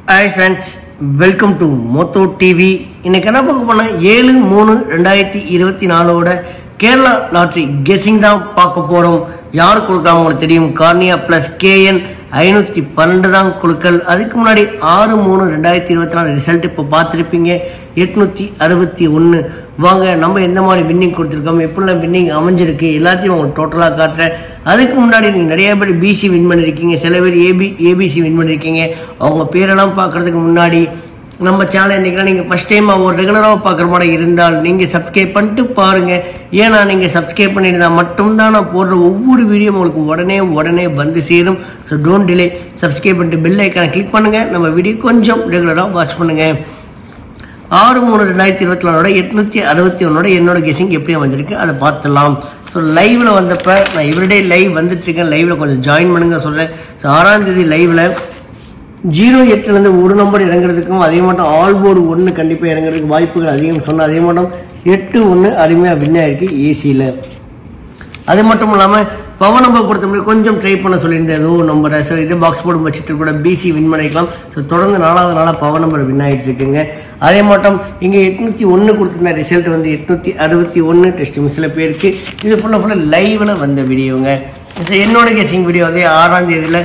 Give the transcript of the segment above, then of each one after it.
hi friends welcome to மோத்தோ TV இன்னைக்கு என்ன பார்க்க போனா ஏழு மூணு ரெண்டாயிரத்தி இருபத்தி நாலோட கேரளா லாட்ரி கெஸிங் தான் பார்க்க போறோம் யார் கொடுக்காம உங்களுக்கு தெரியும் கார்னியா பிளஸ் கேஎன் ஐநூத்தி பன்னெண்டு தான் குழுக்கள் அதுக்கு முன்னாடி ஆறு மூணு ரெண்டாயிரத்தி இருபத்தி நாலு ரிசல்ட் இப்போ பார்த்துருப்பீங்க எட்நூத்தி அறுபத்தி ஒன்று வாங்க நம்ம எந்த மாதிரி வின்னிங் கொடுத்துருக்கோம் எப்படிலாம் வின்னிங் அமைஞ்சிருக்கு எல்லாத்தையும் உங்களுக்கு டோட்டலாக காட்டுறேன் அதுக்கு முன்னாடி நீங்கள் நிறைய பேர் பிசி வின் பண்ணியிருக்கீங்க சில பேர் ஏபி ஏபிசி வின் பண்ணியிருக்கீங்க அவங்க பேரெல்லாம் பார்க்கறதுக்கு முன்னாடி நம்ம சேனல் இன்றைக்கெல்லாம் நீங்கள் ஃபஸ்ட் டைம் ஒரு ரெகுலராக பார்க்குற மாதிரி இருந்தால் நீங்கள் சப்ஸ்கிரைப் பண்ணிட்டு பாருங்கள் ஏன்னா நீங்கள் சப்ஸ்கிரைப் பண்ணியிருந்தா மட்டும்தான் நான் போடுற ஒவ்வொரு வீடியோ உங்களுக்கு உடனே உடனே வந்து சேரும் ஸோ டோன்ட் டிலே சப்ஸ்கிரைப் பண்ணிட்டு பெல் ஐக்கானை கிளிக் பண்ணுங்கள் நம்ம வீடியோ கொஞ்சம் ரெகுலராக வாட்ச் பண்ணுங்கள் ஆறு மூணு ரெண்டாயிரத்தி இருபத்தி நாலோட எட்நூத்தி அறுபத்தி ஒன்னோட என்னோட கெஸிங் எப்படி அமைஞ்சிருக்கு அதை பார்த்துடலாம் ஸோ லைவ்ல வந்தப்ப நான் எவ்ரிடே லைவ் வந்துட்டு இருக்கேன் லைவ்ல கொஞ்சம் ஜாயின் பண்ணுங்க சொல்றேன் ஸோ ஆறாம் தேதி லைவ்ல ஜீரோ எட்டுலேருந்து ஒரு நம்பர் இறங்குறதுக்கும் அதே மட்டும் ஆல் போர்டு ஒன்று கண்டிப்பாக இறங்குறதுக்கு வாய்ப்புகள் அதிகம் சொன்ன அதே மட்டும் எட்டு ஒன்று அருமையாக வின் ஆயிருக்கு ஏசியில் அது மட்டும் இல்லாமல் பவர் நம்பர் பொறுத்த முடியும் கொஞ்சம் ட்ரை பண்ண சொல்லியிருந்தேன் ஏதோ நம்பரை ஸோ இது பாக்ஸ் போர்டு வச்சுட்டு கூட பிசி வின் பண்ணிக்கலாம் ஸோ தொடர்ந்து நாலாவது நாளாக பவர் நம்பர் வின் ஆகிட்டு இருக்குங்க அதே மட்டும் இங்கே எட்நூற்றி ஒன்று கொடுத்துருந்த ரிசல்ட் வந்து எட்நூற்றி அறுபத்தி ஒன்று டெஸ்ட் சில பேருக்கு இது ஃபுல்லாக ஃபுல்லாக லைவில் வந்த வீடியோங்க ஸோ என்னோட கெஸிங் வீடியோ வந்து ஆறாம் தேதியில்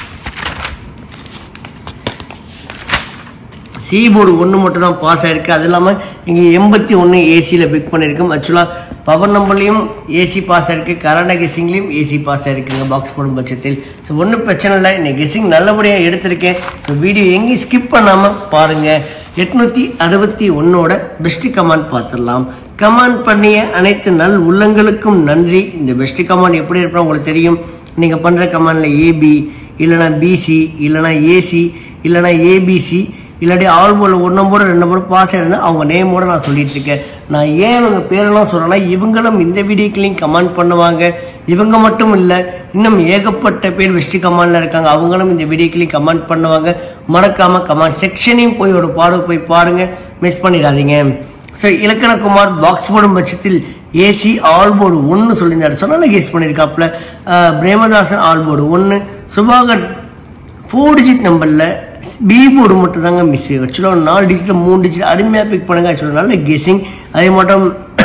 சி போர்டு ஒன்று மட்டும் தான் பாஸ் ஆயிருக்கு அது இல்லாமல் இங்கே எண்பத்தி ஒன்று ஏசியில் பிக் பண்ணியிருக்கோம் ஆக்சுவலாக பவர் நம்பர்லையும் ஏசி பாஸ் ஆயிருக்கு கரண்ட கெஸிங்லேயும் ஏசி பாஸ் ஆயிருக்குங்க பாக்ஸ் போடும் பட்சத்தில் ஸோ ஒன்றும் பிரச்சனை இல்லை இன்னைக்கு கெஸிங் நல்லபடியாக எடுத்திருக்கேன் ஸோ வீடியோ எங்கேயும் ஸ்கிப் பண்ணாமல் பாருங்கள் எட்நூற்றி அறுபத்தி ஒன்னோட பெஸ்ட் கமாண்ட் பார்த்துடலாம் கமாண்ட் பண்ணிய அனைத்து நல் உள்ளங்களுக்கும் நன்றி இந்த பெஸ்ட் கமாண்ட் எப்படி இருப்போம் உங்களுக்கு தெரியும் நீங்கள் பண்ணுற கமாண்டில் ஏபி இல்லைனா பிசி இல்லைனா ஏசி இல்லைனா ஏபிசி இல்லாட்டி ஆல் போர்டில் ஒரு நம்பர் ரெண்டு நம்பர் பாஸ் ஆயிருந்தா அவங்க நேமோட நான் சொல்லிட்டு இருக்கேன் நான் ஏன் இவங்க பேரெல்லாம் சொல்றேன்னா இவங்களும் இந்த வீடியோக்களையும் கமெண்ட் பண்ணுவாங்க இவங்க மட்டும் இல்லை இன்னும் ஏகப்பட்ட பேர் வெஸ்ட் கமாண்ட்ல இருக்காங்க அவங்களும் இந்த வீடியோக்களையும் கமெண்ட் பண்ணுவாங்க மறக்காம கமெண்ட் செக்ஷனையும் போய் ஒரு பாடு போய் பாருங்க மிஸ் பண்ணிடாதீங்க ஸோ இலக்கணகுமார் பாக்ஸ் போடும் பட்சத்தில் ஏசி ஆல் போர்டு ஒன்று சொல்லியிருந்தாரு சொன்னால கேஸ் பண்ணியிருக்காப்புல அஹ், பிரேமதாசன் ஆல் போர்டு ஒன்று சுபாகர் ஃபோர் டிஜிட் நம்பரில் பி போர்டு மட்டும் தாங்க மிஸ் ஆக்சுவலாக ஒரு நாலு டிஜிட்டில் மூணு டிஜிட் அருமையாக பிக் பண்ணுங்க ஆக்சுவலாக நல்ல கெஸிங் அதே மட்டும்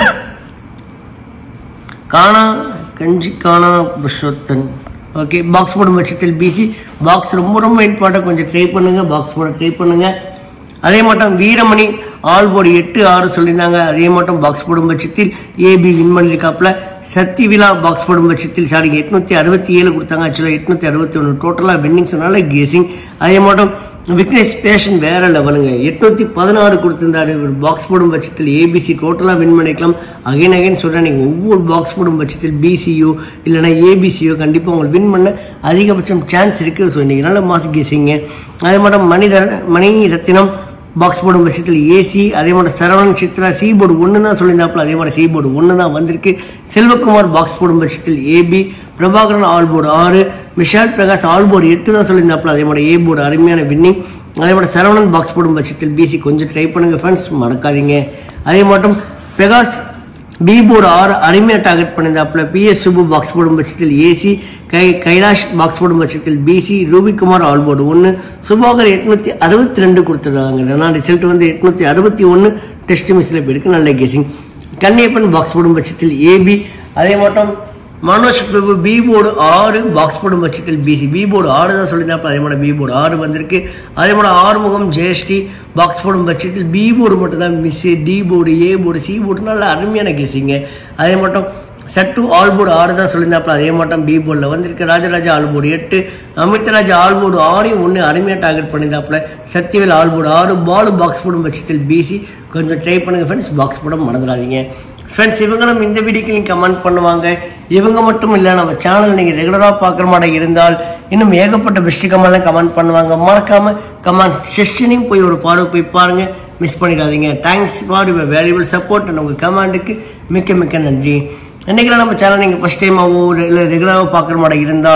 காணா கஞ்சி காணா புருஷோத்தன் ஓகே பாக்ஸ் போடும் பட்சத்தில் பிசி பாக்ஸ் ரொம்ப ரொம்ப இம்பார்ட்டன் கொஞ்சம் ட்ரை பண்ணுங்க பாக்ஸ் போட ட்ரை பண்ணுங்க அதே மட்டும் வீரமணி ஆல் போர்டு எட்டு ஆறு சொல்லியிருந்தாங்க அதே மட்டும் பாக்ஸ் போடும் பட்சத்தில் ஏபி வின் பண்ணியிருக்காப்புல சக்தி விழா பாக்ஸ் போடும் பட்சத்தில் சாரி எட்நூத்தி அறுபத்தி ஏழு கொடுத்தாங்க ஆக்சுவலாக எட்நூத்தி அறுபத்தி ஒன்று டோட்டலாக வின்னிங் சொன்னால கேசிங் அதே மட்டும் விக்னேஷ் பேஷன் வேற லெவலுங்க எட்நூத்தி பதினாறு கொடுத்திருந்தாரு ஒரு பாக்ஸ் போடும் பட்சத்தில் ஏபிசி டோட்டலாக வின் பண்ணிக்கலாம் அகைன் அகைன் சொல்கிறேன் நீங்கள் ஒவ்வொரு பாக்ஸ் போடும் பட்சத்தில் பிசியோ இல்லைனா ஏபிசியோ கண்டிப்பாக உங்களுக்கு வின் பண்ண அதிகபட்சம் சான்ஸ் இருக்குது ஸோ இன்றைக்கி நல்ல மாசு கேசிங்க அதே மட்டும் மனிதர் மணி ரத்தினம் பாக்ஸ் போர்டு பட்சத்தில் ஏசி அதே மாதிரி சரவணன் சித்ரா சி போர்டு ஒன்று தான் சொல்லியிருந்தாப்புல அதே மாதிரி சி போர்டு ஒன்று தான் வந்திருக்கு செல்வகுமார் பாக்ஸ் போடும் பட்சத்தில் ஏபி பிரபாகரன் ஆல் போர்டு ஆறு விஷால் பிரகாஷ் ஆல் போர்டு எட்டு தான் சொல்லியிருந்தாப்புல அதே மாதிரி ஏ போர்டு அருமையான வின்னிங் அதே மாதிரி சரவணன் பாக்ஸ் போடும் பட்சத்தில் பிசி கொஞ்சம் ட்ரை பண்ணுங்க ஃப்ரெண்ட்ஸ் மறக்காதீங்க அதே மட்டும் பிரகாஷ் பி போர்டு ஆறு அருமையாக டார்கெட் பண்ணியிருந்தாப்புல பிஎஸ் சுப்பு பாக்ஸ் போடும் பட்சத்தில் ஏசி கை கைலாஷ் பாக்ஸ் போடும் பட்சத்தில் பிசி ரூபிகுமார் ஆல் போர்டு ஒன்று சுபாகர் எட்நூத்தி அறுபத்தி ரெண்டு கொடுத்துருக்காங்க நான் ரிசல்ட் வந்து எட்நூத்தி அறுபத்தி ஒன்று டெஸ்ட் மிஸ்ல போயிருக்கு நல்ல கெஸிங் கன்னியப்பன் பாக்ஸ் போடும் பட்சத்தில் ஏபி அதே மட்டும் மனோஜ் பிரபு பி போர்டு ஆறு பாக்ஸ் போடும் பட்சத்தில் பிசி பி போர்டு ஆறு தான் சொல்லியிருந்தாப்ப அதே மாதிரி பி போர்டு ஆறு வந்திருக்கு அதே மாதிரி ஆறுமுகம் ஜெயஸ்ரீ பாக்ஸ் போடும் பட்சத்தில் பி போர்டு மட்டும் தான் miss D board A board C board நல்ல அருமையான கெஸிங்க அதே மட்டும் சட்டு ஆல் போர்டு ஆறு தான் சொல்லியிருந்தாப்புல அதே மட்டும் பி போர்டில் வந்திருக்கு ராஜராஜா ஆல் போர்டு எட்டு அமித்ராஜ் ஆல் போர்டு ஆறையும் ஒன்று அருமையாக டார்கெட் பண்ணியிருந்தாப்புல சத்தியவேல் ஆல் போர்டு ஆறு பால் பாக்ஸ் போடும் பட்சத்தில் பிசி கொஞ்சம் ட்ரை பண்ணுங்க ஃப்ரெண்ட்ஸ் பாக்ஸ் போட மறந்துடாதீங்க ஃப்ரெண்ட்ஸ் இவங்களும் இந்த வீடியோக்கு நீங்கள் கமெண்ட் பண்ணுவாங்க இவங்க மட்டும் இல்லை நம்ம சேனல் நீங்கள் ரெகுலராக பார்க்குற மாதிரி இருந்தால் இன்னும் ஏகப்பட்ட பெஸ்ட் கமெண்ட்லாம் கமெண்ட் பண்ணுவாங்க மறக்காம கமெண்ட் செஷனையும் போய் ஒரு பாடம் போய் பாருங்க மிஸ் பண்ணிடாதீங்க thanks for your valuable support and உங்கள் கமெண்ட்டுக்கு மிக்க மிக்க நன்றி இன்னைக்கு நம்ம சேனல் நீங்கள் ஃபஸ்ட் டைமாவோ இல்லை ரெகுலராக பார்க்குற மாதிரி இருந்தால்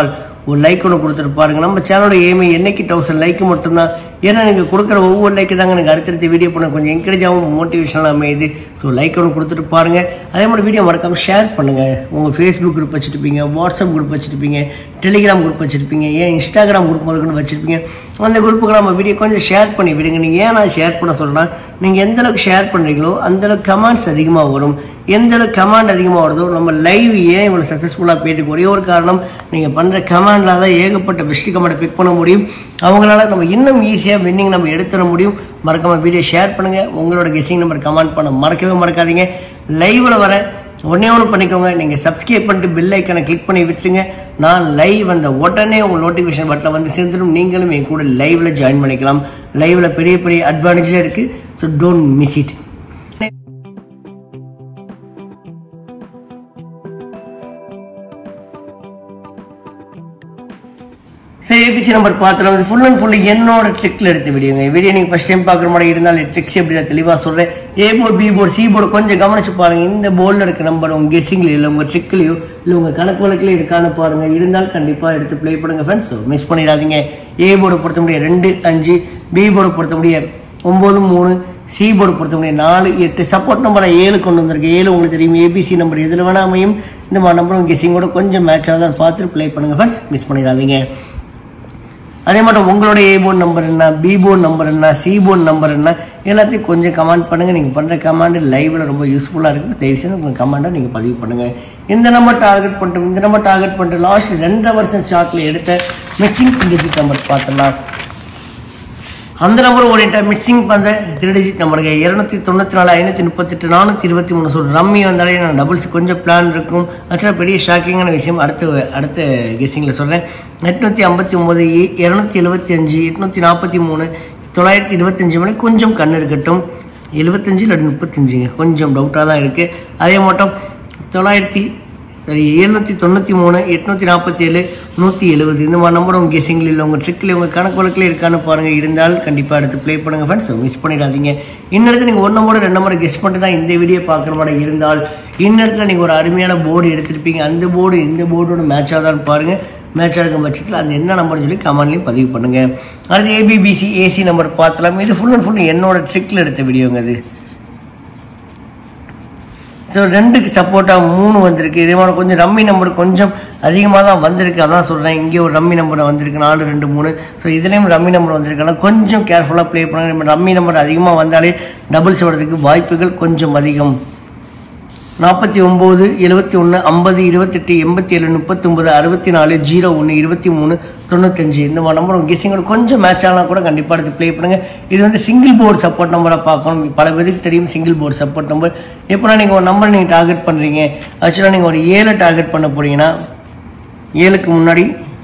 ஒரு லைக் ஒன்று கொடுத்துட்டு பாருங்க நம்ம சேனலோட ஏமே என்னைக்கு தௌசண்ட் லைக் மட்டும்தான் ஏன்னா நீங்கள் கொடுக்குற ஒவ்வொரு லைக்கு தாங்க எனக்கு அடுத்தடுத்த வீடியோ பண்ண கொஞ்சம் என்கரேஜாகவும் மோட்டிவேஷனாக அமையுது ஸோ லைக் ஒன்று கொடுத்துட்டு பாருங்க அதே மாதிரி வீடியோ மறக்காம ஷேர் பண்ணுங்க உங்கள் ஃபேஸ்புக் குரூப் வச்சுருப்பீங்க வாட்ஸ்அப் குரூப் வச்சுருப்பீங்க டெலிகிராம் குரூப் வச்சுருப்பீங்க ஏன் இன்ஸ்டாகிராம் குரூப் முதல்கொண்டு வச்சுருப்பீங்க அந்த குரூப்புக்கு நம்ம வீடியோ கொஞ்சம் ஷேர் பண்ணி விடுங்க நீங்கள் ஏன் நான் ஷேர் பண்ண சொல்கிறேன்னா நீங்கள் எந்த அளவுக்கு ஷேர் பண்ணுறீங்களோ அந்த அளவுக்கு கமெண்ட்ஸ் அதிகமாக வரும் எந்த அளவுக்கு கமாண்ட் அதிகமாக வருதோ நம்ம லைவ் ஏன் இவ்வளோ சக்ஸஸ்ஃபுல்லாக போயிட்டு ஒரே ஒரு காரணம் நீங்கள் பண்ணுற கமாண்டில் தான் ஏகப்பட்ட பெஸ்ட் கமெண்ட்டை பிக் பண்ண முடியும் அவங்களால நம்ம இன்னும் ஈஸியாக வின்னிங் நம்ம எடுத்துட முடியும் மறக்காம வீடியோ ஷேர் பண்ணுங்கள் உங்களோட கெஸிங் நம்பர் கமெண்ட் பண்ண மறக்கவே மறக்காதீங்க லைவில் வர உடனே ஒன்று பண்ணிக்கோங்க நீங்கள் சப்ஸ்கிரைப் பண்ணிட்டு பெல் ஐக்கனை கிளிக் பண்ணி விட்டுருங்க நான் லைவ் வந்த உடனே உங்கள் நோட்டிஃபிகேஷன் பட்டில் வந்து சேர்ந்துடும் நீங்களும் என் கூட லைவில் ஜாயின் பண்ணிக்கலாம் லைவில் பெரிய பெரிய அட்வான்டேஜாக இருக்குது ஸோ டோன்ட் மிஸ் இட் சரி ஏபிசி நம்பர் பார்த்துலாம் இது ஃபுல் அண்ட் ஃபுல் என்னோட ட்ரிக்ல எடுத்த வீடியோங்க வீடியோ நீங்கள் ஃபஸ்ட் டைம் பார்க்குற மாதிரி இருந்தாலும் ட்ரிக்ஸ் எப்படி நான் தெளிவாக சொல்கிறேன் A board B board C board கொஞ்சம் கவனிச்சு பாருங்க இந்த போர்டில் இருக்க நம்பர் உங்கள் கெஸிங்லையோ இல்லை உங்கள் ட்ரிக்லையோ இல்லை உங்கள் கணக்கு வழக்கில் இருக்கான்னு பாருங்க இருந்தால் கண்டிப்பாக எடுத்து ப்ளே பண்ணுங்க ஃப்ரெண்ட்ஸ் மிஸ் பண்ணிடாதீங்க ஏ போர்டு பொறுத்த முடிய ரெண்டு அஞ்சு பி போர்டு பொறுத்த முடிய ஒம்பது மூணு சி போர்டு பொறுத்த முடிய நாலு எட்டு சப்போர்ட் நம்பரை ஏழு கொண்டு வந்திருக்கு ஏழு உங்களுக்கு தெரியும் ஏபிசி நம்பர் எதில் வேணா அமையும் இந்த மாதிரி நம்பரும் கெஸிங்கோட கொஞ்சம் மேட்ச் ஆகுதான் பார்த்துட்டு ப்ளே பண்ணுங்க ஃப்ரெண்ட்ஸ் மிஸ் பண்ணிடாதீங்க அதே மாதிரி உங்களோட ஏ போர்டு நம்பர் என்ன பி போர்டு நம்பர் என்ன சி போர்டு நம்பர் என்ன எல்லாத்தையும் கொஞ்சம் கமெண்ட் பண்ணுங்க நீங்கள் பண்ணுற கமாண்டு லைவ்ல ரொம்ப யூஸ்ஃபுல்லாக இருக்குது தயவுசெய்து உங்கள் கமாண்டை நீங்கள் பதிவு பண்ணுங்க இந்த நம்பர் டார்கெட் பண்ணிட்டு இந்த நம்பர் டார்கெட் பண்ணிட்டு லாஸ்ட் ரெண்டரை வருஷம் சார்ட்ல எடுத்த மிக்சிங் டிஜிட் நம்பர் பார்த்துடலாம் அந்த நம்பர் ஓடிட்ட மிக்சிங் பண்ண த்ரீ டிஜிட் நம்பருங்க இரநூத்தி தொண்ணூற்றி நாலு ஐநூற்றி முப்பத்தெட்டு நானூற்றி இருபத்தி மூணு சொல் ரம்மி வந்தாலே நான் டபுள்ஸ் கொஞ்சம் பிளான் இருக்கும் ஆக்சுவலாக பெரிய ஷாக்கிங்கான விஷயம் அடுத்த அடுத்த கெஸிங்கில் சொல்கிறேன் எட்நூற்றி ஐம்பத்தி ஒம்பது இரநூத்தி எழுபத்தி அஞ்சு எட்நூற்றி நாற்பத்தி மூணு தொள்ளாயிரத்தி இருபத்தஞ்சு மணி கொஞ்சம் கண் இருக்கட்டும் எழுபத்தஞ்சு இல்லாட்டி முப்பத்தஞ்சுங்க கொஞ்சம் டவுட்டாக தான் இருக்குது அதே மட்டும் தொள்ளாயிரத்தி சரி எழுநூற்றி தொண்ணூற்றி மூணு எட்நூற்றி நாற்பத்தி ஏழு நூற்றி எழுபது இந்த மாதிரி நம்பர் உங்கள் கெஸிங்கில் இல்லை உங்கள் ட்ரிக்கில் உங்கள் கணக்கு வழக்கில் இருக்கான்னு பாருங்கள் இருந்தால் கண்டிப்பாக எடுத்து ப்ளே பண்ணுங்கள் ஃப்ரெண்ட்ஸ் மிஸ் பண்ணிடாதீங்க இன்னிடத்துல நீங்கள் ஒரு நம்பர் ரெண்டு நம்பர் கெஸ் பண்ணிட்டு தான் இந்த வீடியோ பார்க்குற மாதிரி இருந்தால் இன்னிடத்துல நீங்கள் ஒரு அருமையான போர்டு எடுத்திருப்பீங்க அந்த போர்டு இந்த போர்டோட மேட்ச் ஆகுதான்னு பாருங்கள் மேட்ச் ஆகும் பட்சத்தில் அந்த என்ன நம்பர்னு சொல்லி கமெண்ட்லையும் பதிவு பண்ணுங்கள் அடுத்து ஏபிபிசி ஏசி நம்பர் பார்த்தலாம் இது ஃபுல் அண்ட் ஃபுல் என்னோட ட்ரிக்கில் எடுத்த வீடியோங்க அது ஸோ ரெண்டுக்கு சப்போர்ட்டாக மூணு வந்திருக்கு இதே மாதிரி கொஞ்சம் ரம்மி நம்பர் கொஞ்சம் அதிகமாக தான் வந்திருக்கு அதான் சொல்கிறேன் இங்கே ஒரு ரம்மி நம்பர் வந்திருக்கு நாலு ரெண்டு மூணு ஸோ இதுலேயும் ரம்மி நம்பர் வந்திருக்காங்க கொஞ்சம் கேர்ஃபுல்லாக ப்ளே பண்ணுங்க ரம்மி நம்பர் அதிகமாக வந்தாலே டபுள்ஸ் வர்றதுக்கு வாய்ப்புகள் கொஞ்சம் அதிகம் நாற்பத்தி ஒம்பது எழுபத்தி ஒன்று ஐம்பது இருபத்தெட்டு எண்பத்தி ஏழு முப்பத்தொம்பது அறுபத்தி நாலு ஜீரோ ஒன்று இருபத்தி மூணு தொண்ணூத்தஞ்சு இந்த மாதிரி நம்பர் உங்கள் கெஸிங்கோட கொஞ்சம் மேட்ச் ஆனால் கூட கண்டிப்பாக எடுத்து ப்ளே பண்ணுங்கள் இது வந்து சிங்கிள் போர்டு சப்போர்ட் நம்பராக பார்க்கணும் பல பேருக்கு தெரியும் சிங்கிள் போர்டு சப்போர்ட் நம்பர் எப்போனா நீங்கள் ஒரு நம்பர் நீங்கள் டார்கெட் பண்ணுறீங்க ஆக்சுவலாக நீங்கள் ஒரு ஏழை டார்கெட் பண்ண போகிறீங்கன்னா ஏழுக்கு முன்னாடி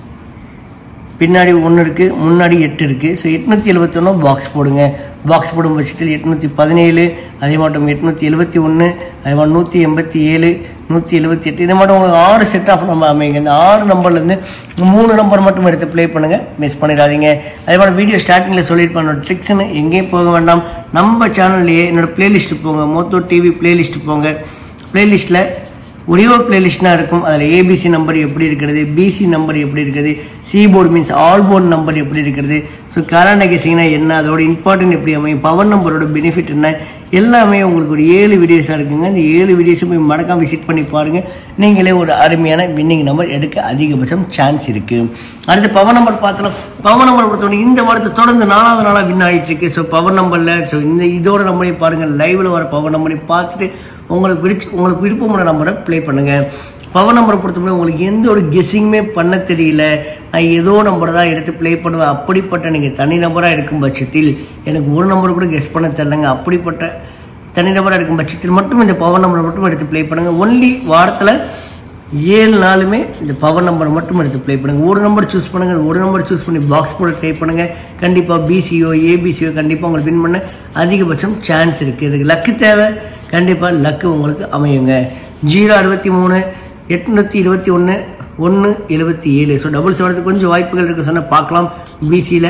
பின்னாடி ஒன்று இருக்குது முன்னாடி எட்டு இருக்குது ஸோ எட்நூற்றி எழுபத்தொன்று பாக்ஸ் போடுங்க பாக்ஸ் போடும் பட்சத்தில் எட்நூற்றி பதினேழு அதே மாட்டம் எட்நூற்றி எழுபத்தி ஒன்று அதே மாதிரி நூற்றி எண்பத்தி ஏழு நூற்றி எழுபத்தி எட்டு இது மட்டும் உங்களுக்கு ஆறு செட் ஆஃப் நம்பர் அமைங்க இந்த ஆறு நம்பர்லேருந்து மூணு நம்பர் மட்டும் எடுத்து ப்ளே பண்ணுங்கள் மிஸ் பண்ணிடாதீங்க அதே மாதிரி வீடியோ ஸ்டார்டிங்கில் சொல்லியிருப்பேன் ட்ரிக்ஸ்னு எங்கேயும் போக வேண்டாம் நம்ம சேனல்லையே என்னோட பிளேலிஸ்ட்டு போங்க மோத்தோ டிவி பிளேலிஸ்ட்டு போங்க பிளேலிஸ்ட்டில் ஒரே ஒரு பிளேலிஸ்ட்னா இருக்கும் அதில் ஏபிசி நம்பர் எப்படி இருக்கிறது பிசி நம்பர் எப்படி இருக்குது C board means all board number எப்படி இருக்கிறது ஸோ கரண்ட் கெஸிங்னா என்ன அதோட இம்பார்ட்டன்ட் எப்படி அமையும் பவர் நம்பரோட பெனிஃபிட் என்ன எல்லாமே உங்களுக்கு ஒரு ஏழு வீடியோஸாக இருக்குங்க இந்த ஏழு வீடியோஸும் போய் மறக்காம விசிட் பண்ணி பாருங்கள் நீங்களே ஒரு அருமையான வின்னிங் நம்பர் எடுக்க அதிகபட்சம் சான்ஸ் இருக்குது அடுத்து பவர் நம்பர் பார்த்தலாம் பவர் நம்பர் பொறுத்தவரை இந்த வாரத்தை தொடர்ந்து நாலாவது நாளாக வின் ஆகிட்டு இருக்கு ஸோ பவர் நம்பரில் ஸோ இந்த இதோட நம்பரையும் பாருங்கள் லைவில் வர பவர் நம்பரையும் பார்த்துட்டு உங்களுக்கு பிடிச்சி உங்களுக்கு விருப்பமான நம்பரை ப்ளே பண்ணுங்கள் பவர் நம்பரை பொறுத்தவரை உங்களுக்கு எந்த ஒரு கெஸ்ஸிங்குமே பண்ண தெரியல நான் ஏதோ நம்பர் தான் எடுத்து ப்ளே பண்ணுவேன் அப்படிப்பட்ட நீங்கள் தனி நம்பராக இருக்கும் பட்சத்தில் எனக்கு ஒரு நம்பர் கூட கெஸ் பண்ண தெரிலங்க அப்படிப்பட்ட தனி நம்பராக இருக்கும் பட்சத்தில் மட்டும் இந்த பவர் நம்பரை மட்டும் எடுத்து ப்ளே பண்ணுங்கள் ஒன்லி வாரத்தில் ஏழு நாளுமே இந்த பவர் நம்பர் மட்டும் எடுத்து ப்ளே பண்ணுங்க ஒரு நம்பர் சூஸ் பண்ணுங்க ஒரு நம்பர் சூஸ் பண்ணி பாக்ஸ் போட ட்ரை பண்ணுங்க கண்டிப்பாக பிசிஓ ஏபிசிஓ கண்டிப்பாக உங்களுக்கு வின் பண்ண அதிகபட்சம் சான்ஸ் இருக்குது இதுக்கு லக்கு தேவை கண்டிப்பாக லக்கு உங்களுக்கு அமையுங்க ஜீரோ அறுபத்தி மூணு எட்நூற்றி இருபத்தி ஒன்று ஒன்று எழுபத்தி ஏழு ஸோ டபுள்ஸ் வரதுக்கு கொஞ்சம் வாய்ப்புகள் இருக்குது சொன்னால் பார்க்கலாம் பிசியில்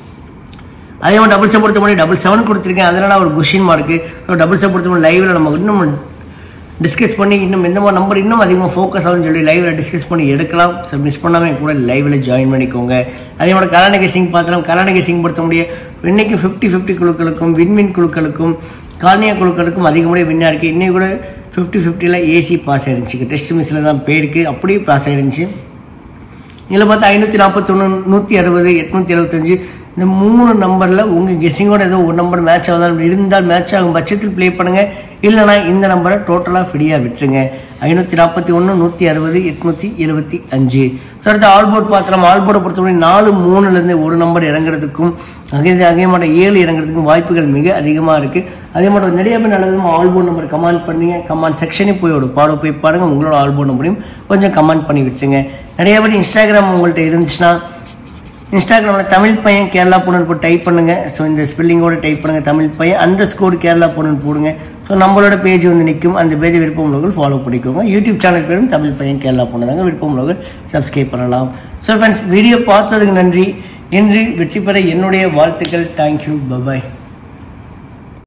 அதே மாதிரி டபுள் செவன் பொறுத்த மாதிரி டபுள் செவன் கொடுத்துருக்கேன் அதனால ஒரு question mark so double seven பொறுத்த மாதிரி லைவில் நம்ம இன்னும் டிஸ்கஸ் பண்ணி இன்னும் எந்த மாதிரி நம்பர் இன்னும் அதிகமாக ஃபோக்கஸ் ஆகும்னு சொல்லி லைவ்ல டிஸ்கஸ் பண்ணி எடுக்கலாம் ஸோ மிஸ் பண்ணாமல் என் கூட லைவ்ல ஜாயின் பண்ணிக்கோங்க அதே மாதிரி கலாநிகை சிங் பார்த்தலாம் கலாநிகை சிங் பொறுத்த முடிய இன்னைக்கு ஃபிஃப்டி ஃபிஃப்டி குழுக்களுக்கும் விண்மின் குழுக்களுக்கும் காலனியா குழுக்களுக்கும் அதிகமுடைய வின்னா இருக்குது இன்னைக்கு கூட ஃபிஃப்டி ஃபிஃப்டியில் ஏசி பாஸ் ஆயிருந்துச்சு டெஸ்ட் மிஸ்ஸில் தான் போயிருக்கு அப்படியே பாஸ் ஆயிருந்துச்சு இதில் பார்த்தா ஐநூற்றி நாற்பத்தொன்று நூற்றி அறுபது எட்நூற்றி எழுபத்தஞ்சு இந்த மூணு நம்பரில் உங்கள் கெஸ்ஸிங்கோட ஏதோ ஒரு நம்பர் மேட்ச் ஆகுதான் இருந்தால் மேட்ச் ஆகும் பட்சத்தில் ப்ளே பண்ணுங்கள் இல்லைனா இந்த நம்பரை டோட்டலாக ஃப்ரீயாக விட்டுருங்க ஐநூற்றி நாற்பத்தி ஒன்று நூற்றி அறுபது எட்நூற்றி எழுபத்தி அஞ்சு ஸோ அடுத்து ஆல்போர்ட் பார்த்துலாம் ஆல்போர்டை பொறுத்தவரை நாலு மூணுலேருந்து ஒரு நம்பர் இறங்குறதுக்கும் அதே அதே மாதிரி ஏழு இறங்குறதுக்கும் வாய்ப்புகள் மிக அதிகமாக இருக்குது அதே மாதிரி நிறைய பேர் நல்லதும் ஆல்போர்ட் நம்பர் கமெண்ட் பண்ணீங்க கமெண்ட் செக்ஷனே போய் ஒரு பாட போய் பாருங்கள் உங்களோட ஆல்போர்ட் நம்பரையும் கொஞ்சம் கமெண்ட் பண்ணி விட்டுருங்க நிறைய பேர் இன்ஸ்டாகிராம் உங்கள்கிட்ட இருந்துச்சுன்னா இன்ஸ்டாகிராமில் தமிழ் பையன் கேரளா பொண்ணு போட்டு டைப் பண்ணுங்க ஸோ இந்த ஸ்பெல்லிங்கோட டைப் பண்ணுங்க தமிழ் பையன் அண்டர் ஸ்கோர் கேரளா பொண்ணு போடுங்க ஸோ நம்மளோட பேஜ் வந்து நிற்கும் அந்த பேஜை விருப்பம் உள்ளவர்கள் ஃபாலோ பண்ணிக்கோங்க யூடியூப் சேனல் பேரும் தமிழ் பையன் கேரளா பொண்ணு தாங்க விருப்பம் உள்ளவர்கள் சப்ஸ்கிரைப் பண்ணலாம் ஸோ ஃப்ரெண்ட்ஸ் வீடியோ பார்த்ததுக்கு நன்றி என்று வெற்றி பெற என்னுடைய வாழ்த்துக்கள் தேங்க்யூ பபாய்